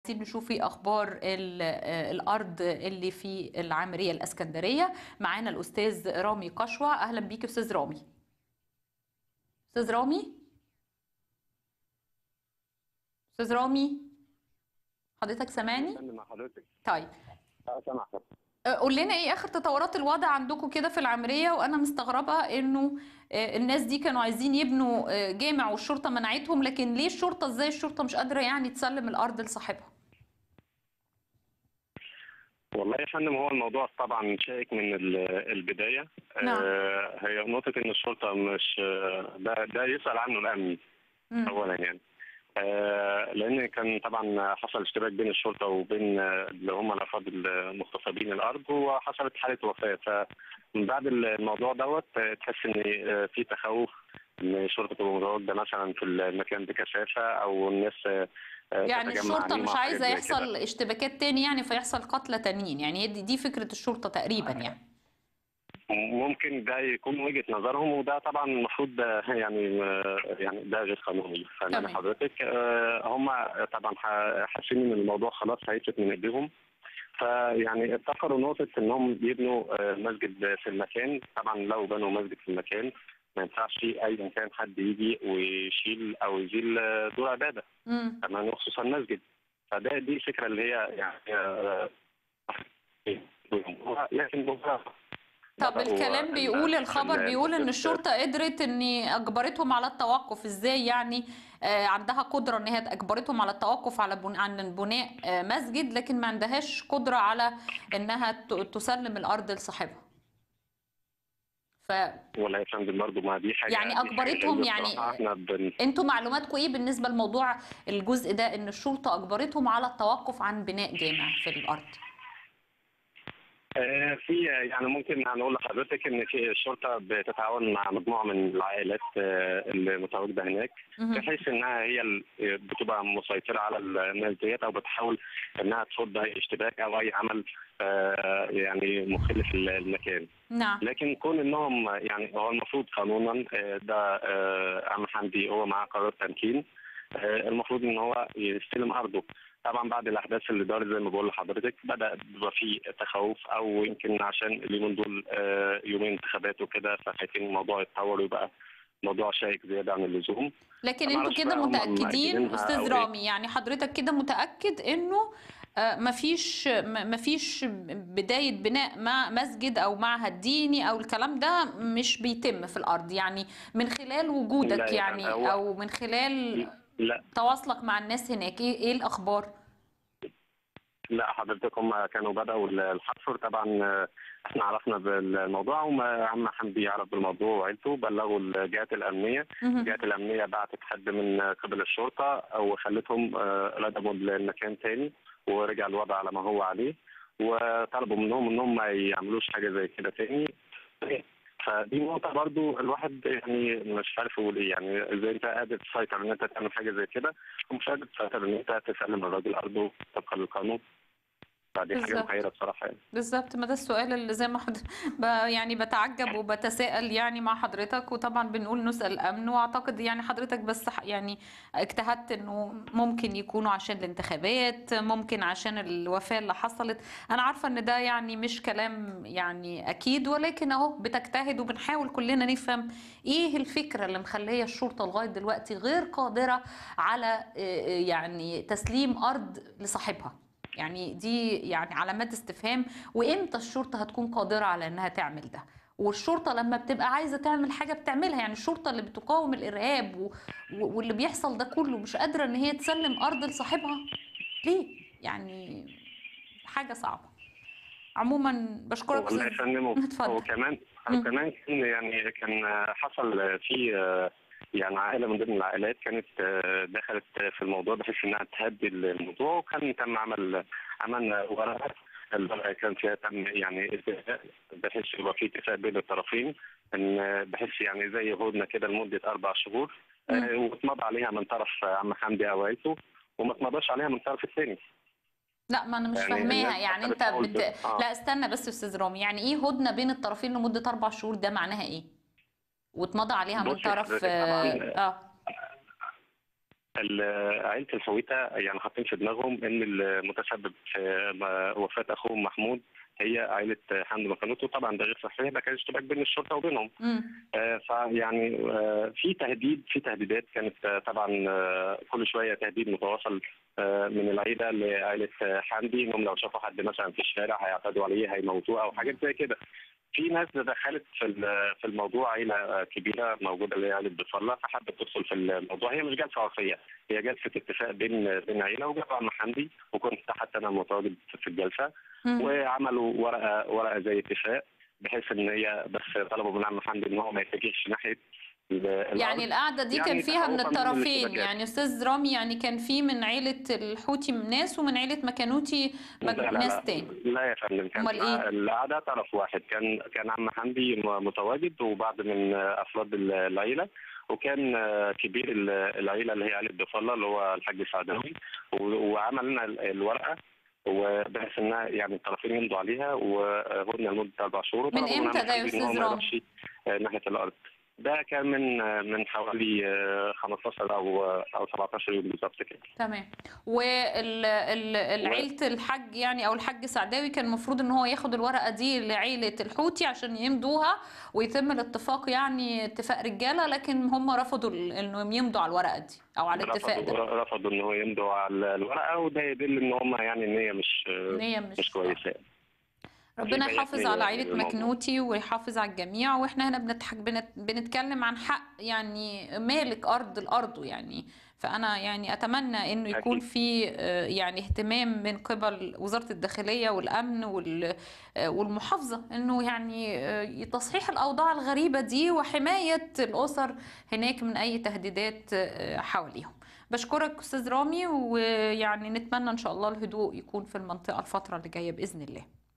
عايزين نشوف ايه اخبار ال- آه، الارض اللي في العامريه الاسكندريه معانا الاستاذ رامي قشوع اهلا بيك استاذ رامي استاذ رامي استاذ رامي حضرتك سامعني استنى مع حضرتك طيب اه سامع حضرتك. آه، قول لنا ايه اخر تطورات الوضع عندكم كده في العمريه وانا مستغربه انه آه، الناس دي كانوا عايزين يبنوا آه، جامع والشرطه منعتهم لكن ليه الشرطه ازاي الشرطه مش قادره يعني تسلم الارض لصاحبها والله يا فندم هو الموضوع طبعا شائك من ال- البدايه نعم. آه هي نقطه ان الشرطه مش آه، ده ده يسال عنه الامن مم. اولا يعني آه لان كان طبعا حصل اشتباك بين الشرطه وبين آه، اللي هم الافراد المغتصبين الارض وحصلت حاله وفاه فمن بعد الموضوع دوت آه، تحس ان آه، في تخوف ان الشرطه تبقى متواجده مثلا في المكان بكثافه او الناس آه، آه، يعني تتجمع الشرطه عليه مش مع حاجات عايزه زي يحصل كده. اشتباكات تاني يعني فيحصل قتلى تانيين يعني هي دي, دي فكره الشرطه تقريبا يعني ممكن ده يكون وجهه نظرهم وده طبعا المفروض ده يعني يعني ده غير قانوني تمام. فاهم حضرتك آه، هم طبعا ح- حاسين ان الموضوع خلاص هيفلت من ايديهم فيعني ابتكروا نقطه انهم يبنوا آه، مسجد في المكان طبعا لو بنوا مسجد في المكان ما ينفعش اي كان حد يجي ويشيل او يزيل آه، دور عباده امم كمان وخصوصا مسجد فده دي الفكره اللي هي يعني آه، لكن هو طب بدأوا الكلام ال- بيقول الخبر ال- بيقول ان ال- الشرطه قدرت ان اجبرتهم على التوقف ازاي يعني آه، عندها قدره ان هي اجبرتهم على التوقف على بن... عن بناء آه، مسجد لكن ما عندهاش قدره على انها ت- تسلم الارض لصاحبها ف ولا يا فندم برضه ما دي حاجه يعني دي حاجة أجبرتهم غريبة يعني- بصراحة. احنا بن... انتوا معلوماتكم ايه بالنسبه لموضوع الجزء ده ان الشرطه اجبرتهم على التوقف عن بناء جامع في الارض آه في يعني ممكن هنقول لحضرتك ان في الشرطه بتتعاون مع مجموعه من العائلات آه اللي متواجده هناك مهم. بحيث انها هي ال- بتبقى مسيطره على الناس ديت او بتحاول انها تصد اي اشتباك او اي عمل آه يعني مخل في المكان نعم لكن كون انهم يعني هو المفروض قانونا آه، ده آه، عم حمدي هو معاه قرار تمكين آه، المفروض ان هو يستلم ارضه طبعا بعد الاحداث اللي دارت زي ما بقول لحضرتك بدا يبقى في تخوف او يمكن عشان اليومين دول آه، يومين انتخابات وكده فخايفين الموضوع يتطور ويبقى موضوع شائك زياده عن اللزوم لكن أنا انتوا معرفش كده بقى هم متاكدين مأجلينها استاذ أو إيه. رامي يعني حضرتك كده متاكد انه آه، مفيش م- مفيش بدايه بناء مع مسجد او معهد ديني او الكلام ده مش بيتم في الارض يعني من خلال لا وجودك يا يعني فندم، هو- او من خلال لا تواصلك مع الناس هناك ايه ايه الاخبار لا حضرتك هم كانوا بدأوا الحفر طبعا آه، احنا عرفنا بالموضوع وما عم حمدي يعرف بالموضوع وعيلته بلغوا الجهات الأمنية مهم. الجهات الأمنية بعتت حد من قبل الشرطة وخلتهم آه، ردموا المكان تاني ورجع الوضع على ما هو عليه وطلبوا منهم انهم ما يعملوش حاجة زي كده تاني فدي نقطة برضو الواحد يعني مش عارف يقول ايه يعني اذا انت قادر تسيطر ان انت تعمل حاجة زي كده ومش قادر تسيطر ان انت تسلم الراجل ارضه طبقا للقانون فدي حاجة بالظبط. محيرة بصراحة يعني بالظبط ما ده السؤال اللي زي ما حد... ب... يعني بتعجب وبتساءل يعني مع حضرتك وطبعا بنقول نسأل الأمن وأعتقد يعني حضرتك بس ح- يعني اجتهدت إنه ممكن يكونوا عشان الانتخابات ممكن عشان الوفاة اللي حصلت أنا عارفة إن ده يعني مش كلام يعني أكيد ولكن أهو بتجتهد وبنحاول كلنا نفهم إيه الفكرة اللي مخلية الشرطة لغاية دلوقتي غير قادرة على آه، يعني تسليم أرض لصاحبها يعني دي يعني علامات استفهام وامتى الشرطه هتكون قادره على انها تعمل ده والشرطه لما بتبقى عايزه تعمل حاجه بتعملها يعني الشرطه اللي بتقاوم الارهاب و... و- واللي بيحصل ده كله مش قادره ان هي تسلم ارض لصاحبها ليه يعني حاجه صعبه عموما بشكرك والله يا أستاذ- فندم اتفضل. وكمان مم. وكمان كان يعني كان حصل في يعني عائله من ضمن العائلات كانت دخلت في الموضوع بحيث انها تهدي الموضوع وكان تم عمل عملنا ورقه الورقه كان فيها تم يعني اتفاق بحيث يبقى في اتفاق بين الطرفين ان بحيث يعني زي هدنه كده لمده اربع شهور مم. آه، واتمضى عليها من طرف عم حمدي او عيلته وما اتمضاش عليها من الطرف الثاني لا ما انا مش يعني فاهماها الناس يعني انت فكرت بت... قلت- آه. لا استنى بس يا استاذ رامي يعني ايه هدنه بين الطرفين لمده اربع شهور ده معناها ايه واتمضى عليها من بصي طرف حضرتك اه طبعاً- آه. ال- عيلة الحويتة يعني حاطين في دماغهم ان المتسبب في م- وفاة اخوهم محمود هي عائلة حمد مكانوتو طبعا ده غير صحيح ده كان اشتباك بين الشرطة وبينهم مم. آه، فيعني آه، في تهديد في تهديدات كانت آه، طبعا آه، كل شويه تهديد متواصل آه، من العيله لعائله آه، حمدي انهم لو شافوا حد مثلا في الشارع هيعتدوا عليه هيموتوه او حاجات زي كده. في ناس دخلت في ال- في الموضوع عيله آه، كبيره موجوده اللي هي عيله بفضله فحبت تدخل في الموضوع هي مش جلسه عرفيه هي جلسه اتفاق بين بين عيله وجابوا عم حمدي وكنت حتى انا متواجد في الجلسه مم. وعملوا ورقه ورقه زي اتفاق بحيث ان هي بس طلبوا من عم حمدي ان هو ما يتجهش ناحيه ال- الأرض. يعني القعدة دي كان يعني فيها من تخوفاً من الطرفين الاشتباكات. يعني أستاذ رامي يعني كان في من عيلة الحوتي ناس ومن عيلة مكانوتي مج- لا لا ناس لا تاني لا يا فندم كان أمال إيه؟ القعده طرف واحد كان كان عم حمدي م- متواجد وبعض من افراد ال- العيله وكان آه، كبير ال- العيله اللي هي عيله ضفالة اللي هو الحاج سعداوي و- وعملنا ال- الورقه وبحيث انها يعني الطرفين يمضوا عليها وهدنا لمده اربع شهور من وطلبوا إمتى عم ده يا حمدي إن هو أستاذ ما رامي؟ يروحش آه، ناحيه الارض ده كان من آه، من حوالي آه، 15 او او 17 يوم بالظبط كده تمام والعيلة الحاج يعني او الحاج سعداوي كان المفروض ان هو ياخد الورقة دي لعيلة الحوتي عشان يمضوها ويتم الاتفاق يعني اتفاق رجالة لكن هم رفضوا ال- انهم يمضوا على الورقة دي او على الاتفاق ده رفضوا رفضوا ان هو يمضوا على الورقه وده يدل ان هم يعني النيه مش نية مش مش كويسه ربنا في يحافظ بيات على نية عائلة للموضوع. مكنوتي ويحافظ على الجميع واحنا هنا بنتحك بنت بنتكلم عن حق يعني مالك ارض الارض يعني فانا يعني اتمنى انه يكون أكيد. في آه، يعني اهتمام من قبل وزارة الداخلية والامن وال- آه، والمحافظة انه يعني آه، تصحيح الاوضاع الغريبة دي وحماية الاسر هناك من اي تهديدات آه، حواليهم بشكرك استاذ رامي ويعني نتمنى ان شاء الله الهدوء يكون في المنطقة الفترة اللي جاية باذن الله